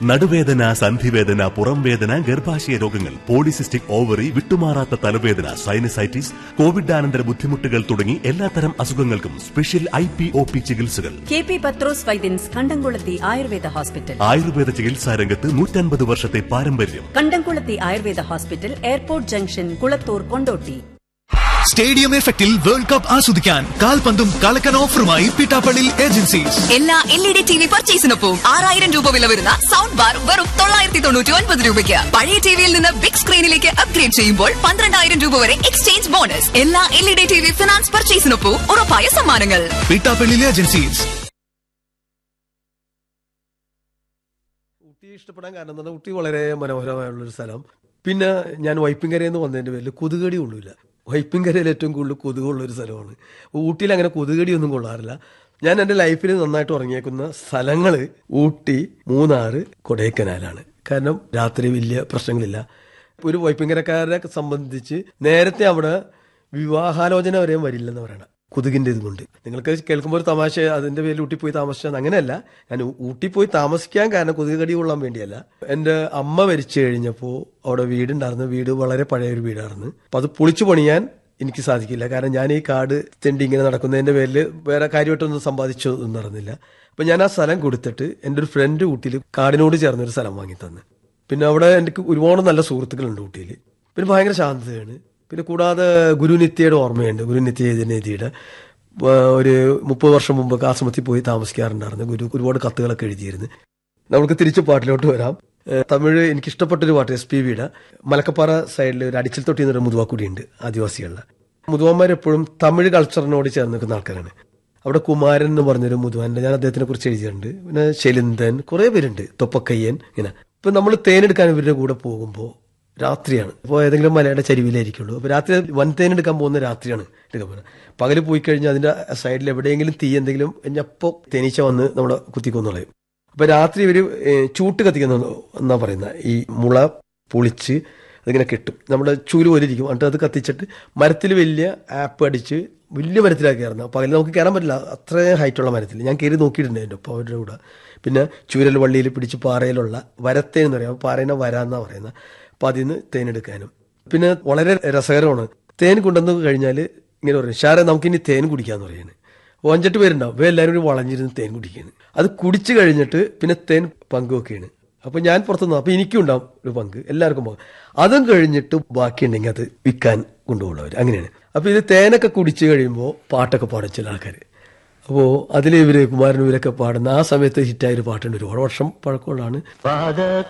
നടുവേദന സന്ധിവേദന പുറംവേദന ഗർഭാശയ രോഗങ്ങൾ പോളിസിസ്റ്റിക് ഓവറി വിട്ടുമാറാത്ത തലവേദന സൈനസൈറ്റിസ് കോവിഡാനന്തര ബുദ്ധിമുട്ടുകൾ തുടങ്ങി എല്ലാത്തരം അസുഖങ്ങൾക്കും special I P O P ചികിത്സകൾ K P Pathrose Vaidyans Kandamkulathy Ayurveda hospital Ayurveda ചികിത്സാ രംഗത്ത് നൂറ്റൻപത് വർഷത്തെ പാരമ്പര്യം Kandamkulathy Ayurveda hospital airport junction Kulathur Kondotty stadium എഫക്റ്റിൽ വേൾഡ് കപ്പ് ആസ്വദിക്കാൻ കാൽപന്തും കളക്കൻ ഓഫറുമായി പിട്ടാപ്പള്ളി ഏജൻസീസ് എല്ലാ L E D T V പർച്ചേസിനൊപ്പം ആറായിരം രൂപ വില വരുന്ന സൗണ്ട് ബാർ വെറും തൊള്ളായിരത്തി തൊണ്ണൂറ്റി ഒൻപത് രൂപയ്ക്ക് പഴയ ടിവിയിൽ നിന്ന് ബിഗ് സ്ക്രീനിലേക്ക് അപ്ഗ്രേഡ് ചെയ്യുമ്പോൾ പന്ത്രണ്ടായിരം രൂപ വരെ എക്സ്ചേഞ്ച് ബോണസ് എല്ലാ L E D T V finance പർച്ചേസിനൊപ്പം ഉറപ്പായ സമ്മാനങ്ങൾ പിട്ടാപ്പള്ളി ഏജൻസീസ് ഊട്ടി ഇഷ്ടപ്പെടാൻ കാരണം എന്താ ഊട്ടി വളരെ മനോഹരമായുള്ളൊരു സ്ഥലം പിന്നെ ഞാൻ വൈപ്പിങ്കരയിൽ നിന്ന് വന്നതിൻ്റെ പേരിൽ കൊതുകടി കൊള്ളൂല വൈപ്പിങ്കരയിൽ ഏറ്റവും കൂടുതൽ കൊതുകുള്ളൊരു സ്ഥലമാണ് ഊട്ടിയിൽ അങ്ങനെ കൊതുകടി ഒന്നും കൊള്ളാറില്ല ഞാൻ എൻ്റെ ലൈഫിൽ നന്നായിട്ട് ഉറങ്ങിയേക്കുന്ന സ്ഥലങ്ങൾ ഊട്ടി മൂന്നാറ് കൊടൈക്കനാലാണ് കാരണം രാത്രി വലിയ പ്രശ്നങ്ങളില്ല ഒരു വൈപ്പിങ്കരക്കാരെ സംബന്ധിച്ച് നേരത്തെ അവിടെ വിവാഹാലോചന വരെയും വരില്ലെന്ന് പറയണം കൊതുകിന്റെ ഇത് കൊണ്ട് നിങ്ങൾക്ക് കേൾക്കുമ്പോൾ ഒരു തമാശ അതിന്റെ പേരിൽ ഊട്ടി പോയി താമസിച്ചാൽ അങ്ങനെയല്ല ഞാൻ ഊട്ടി പോയി താമസിക്കാൻ കാരണം കൊതുക് കടി കൊള്ളാൻ വേണ്ടിയല്ല എന്റെ അമ്മ മരിച്ചു കഴിഞ്ഞപ്പോൾ അവിടെ വീടുണ്ടായിരുന്നു വീട് വളരെ പഴയ ഒരു വീടായിരുന്നു അപ്പൊ അത് പൊളിച്ചു പണിയാൻ എനിക്ക് സാധിക്കില്ല കാരണം ഞാൻ ഈ കാട് തെണ്ടി ഇങ്ങനെ നടക്കുന്നതിന്റെ പേരിൽ വേറെ കാര്യമായിട്ടൊന്നും സമ്പാദിച്ചു ഒന്നും നടന്നില്ല അപ്പൊ ഞാൻ ആ സ്ഥലം കൊടുത്തിട്ട് എൻ്റെ ഒരു ഫ്രണ്ട് ഊട്ടിയിൽ കാടിനോട് ചേർന്നൊരു സ്ഥലം വാങ്ങി തന്നു പിന്നെ അവിടെ എനിക്ക് ഒരുപാട് നല്ല സുഹൃത്തുക്കളുണ്ട് ഊട്ടിയിൽ പിന്നെ ഭയങ്കര ശാന്തതയാണ് പിന്നെ കൂടാതെ ഗുരുനിത്യയുടെ ഓർമ്മയുണ്ട് ഗുരുനിത്യ ജനനിധിയുടെ ഒരു മുപ്പത് വർഷം മുമ്പ് കാസമത്തിൽ പോയി താമസിക്കാറുണ്ടായിരുന്നു ഗുരു ഒരുപാട് കത്തുകളൊക്കെ എഴുതിയിരുന്നു നമുക്ക് തിരിച്ച് പാട്ടിലോട്ട് വരാം ഏഹ് തമിഴ് എനിക്ക് ഇഷ്ടപ്പെട്ടൊരു പാട്ട് എസ് പി വിയുടെ മലക്കപ്പാറ സൈഡിൽ ഒരു അടിച്ചിൽ തൊട്ടി എന്നൊരു മുതുവാക്കുടിയുണ്ട് ആദിവാസികളുടെ മുതുവന്മാരെപ്പോഴും തമിഴ് കൾച്ചറിനോട് ചേർന്ന് നിൽക്കുന്ന ആൾക്കാരാണ് അവിടെ കുമാരൻ എന്ന് പറഞ്ഞൊരു മുതുവാന്റെ ഞാൻ അദ്ദേഹത്തിനെ കുറിച്ച് എഴുതിയിട്ടുണ്ട് പിന്നെ ശലിന്ദൻ കുറെ പേരുണ്ട് തൊപ്പക്കയ്യൻ ഇങ്ങനെ ഇപ്പൊ നമ്മൾ തേനെടുക്കാൻ ഇവരുടെ കൂടെ പോകുമ്പോൾ രാത്രിയാണ് ഇപ്പോൾ ഏതെങ്കിലും മലയുടെ ചരിവിലായിരിക്കുള്ളൂ അപ്പോൾ രാത്രി വൻതേൻ എടുക്കാൻ പോകുന്ന രാത്രിയാണ് എടുക്കാൻ പോകുന്നത് പകല് പോയി കഴിഞ്ഞാൽ അതിന്റെ സൈഡിൽ എവിടെയെങ്കിലും തീ എന്തെങ്കിലും കഴിഞ്ഞപ്പോൾ തേനീച്ച വന്ന് നമ്മളെ കുത്തിക്കൊന്നുകളയും അപ്പൊ രാത്രി ഇവര് ഏഹ്, ചൂട്ട് കത്തിക്കുന്ന എന്നാ പറയുന്നത് ഈ മുള പൊളിച്ച് അതിങ്ങനെ കെട്ടും നമ്മുടെ ചൂല് പോലെ ഇരിക്കും എന്നിട്ട് അത് കത്തിച്ചിട്ട് മരത്തിൽ വലിയ ആപ്പ് അടിച്ച് വലിയ മരത്തിലാണ് കയറുന്നത് പകൽ നമുക്ക് കയറാൻ പറ്റില്ല അത്രയും ഹൈറ്റുള്ള മരത്തിൽ ഞാൻ കയറി നോക്കിയിട്ടുണ്ട് എൻ്റെ ഒപ്പം അവരുടെ കൂടെ പിന്നെ ചൂരൽ വള്ളിയിൽ പിടിച്ച് പാറയിലുള്ള വരത്തേൻ എന്ന് പറയാം പാറേനെ വരാന്നാ പറയുന്നത് അപ്പൊ അതിൽ നിന്ന് തേനെടുക്കാനും പിന്നെ വളരെ രസകരമാണ് തേൻ കൊണ്ടുവന്ന് കഴിഞ്ഞാൽ ഇങ്ങനെ പറയും ഷാരെ നമുക്കിനി തേൻ കുടിക്കാന്ന് പറയുന്നത് അപ്പോൾ അഞ്ചെട്ട് പേരുണ്ടാവും ഇവ എല്ലാവരും കൂടി വളഞ്ഞിരുന്ന് തേൻ കുടിക്കുകയാണ് അത് കുടിച്ചു കഴിഞ്ഞിട്ട് പിന്നെ തേൻ പങ്കുവെക്കുകയാണ് അപ്പൊ ഞാൻ പുറത്തുനിന്ന് അപ്പൊ എനിക്കും ഉണ്ടാവും ഒരു പങ്ക് എല്ലാവർക്കും പങ്ക് അതും കഴിഞ്ഞിട്ട് ബാക്കിയുണ്ടെങ്കിൽ അത് വിൽക്കാൻ കൊണ്ടുപോകുന്നവർ അങ്ങനെയാണ് അപ്പൊ ഇത് തേനൊക്കെ കുടിച്ചു കഴിയുമ്പോൾ പാട്ടൊക്കെ പാടും ചില ആൾക്കാർ അപ്പോൾ അതിൽ ഇവര് കുമാരൻ ഇവരൊക്കെ പാടുന്ന ആ സമയത്ത് ഹിറ്റായ ഒരു പാട്ടുണ്ട് ഒരുപാട് വർഷം പഴക്കമുള്ളതാണ്